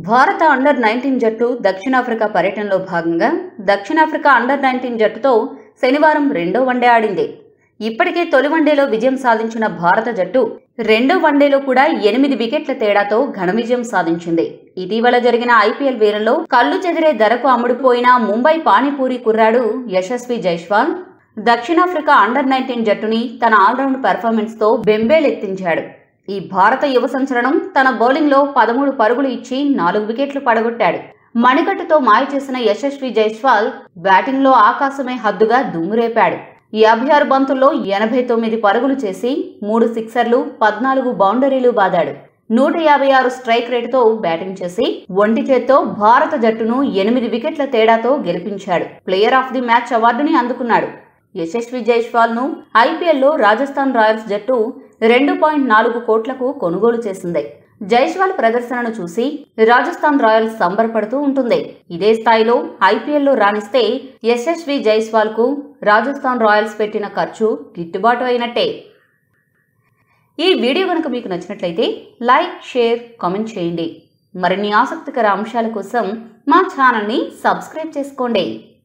భారత under nineteen జట్టు దక్షిణాఫ్రికా పర్యటనలో భాగంగా దక్షిణాఫ్రికా అండర్ నైన్టీన్ జట్టుతో శనివారం రెండో వన్డే ఆడింది ఇప్పటికే తొలి వన్డేలో విజయం సాధించిన భారత జట్టు రెండో వన్డేలో కూడా ఎనిమిది వికెట్ల తేడాతో ఘన విజయం సాధించింది ఇటీవల జరిగిన ఐపీఎల్ వేలంలో కళ్ళు చెదిరే ధరకు అమ్ముడుపోయిన ముంబై పానీపూరి కుర్రాడు యశస్వి జైస్వాల్ దక్షిణాఫ్రికా అండర్ నైన్టీన్ జట్టుని తన ఆల్రౌండ్ పెర్ఫార్మెన్స్తో బెంబేలెత్తించాడు ఈ భారత యువ సంచలనం తన బౌలింగ్లో పదమూడు పరుగులు ఇచ్చి నాలుగు వికెట్లు పడగొట్టాడు మణికట్టుతో మాయ చేసిన యశస్వి జైస్వాల్ బ్యాటింగ్లో ఆకాశమే హద్దుగా దుమ్మురేపాడు యాభై ఆరు బంతుల్లో ఎనభై తొమ్మిది పరుగులు చేసి మూడు సిక్సర్లు పద్నాలుగు బౌండరీలు బాదాడు నూట యాభై ఆరు స్ట్రైక్ రేటుతో బ్యాటింగ్ చేసి ఒంటి చేత్తో భారత జట్టును ఎనిమిది వికెట్ల తేడాతో గెలిపించాడు ప్లేయర్ ఆఫ్ ది మ్యాచ్ అవార్డుని అందుకున్నాడు యశస్వి జైస్వాల్ ను ఐపీఎల్లో రాజస్థాన్ రాయల్స్ జట్టు రెండు పాయింట్ నాలుగు కోట్లకు కొనుగోలు చేసింది జైస్వాల్ ప్రదర్శనను చూసి రాజస్థాన్ రాయల్స్ సంబరపడుతూ ఉంటుంది ఇదే స్థాయిలో ఐపీఎల్లో రాణిస్తే యశస్వి జైస్వాల్ కు రాజస్థాన్ రాయల్స్ పెట్టిన ఖర్చు గిట్టుబాటు అయినట్టే ఈ వీడియో కనుక మీకు నచ్చినట్లయితే లైక్ షేర్ కామెంట్ చేయండి మరిన్ని ఆసక్తికర అంశాల కోసం మా ఛానల్ని సబ్స్క్రైబ్ చేసుకోండి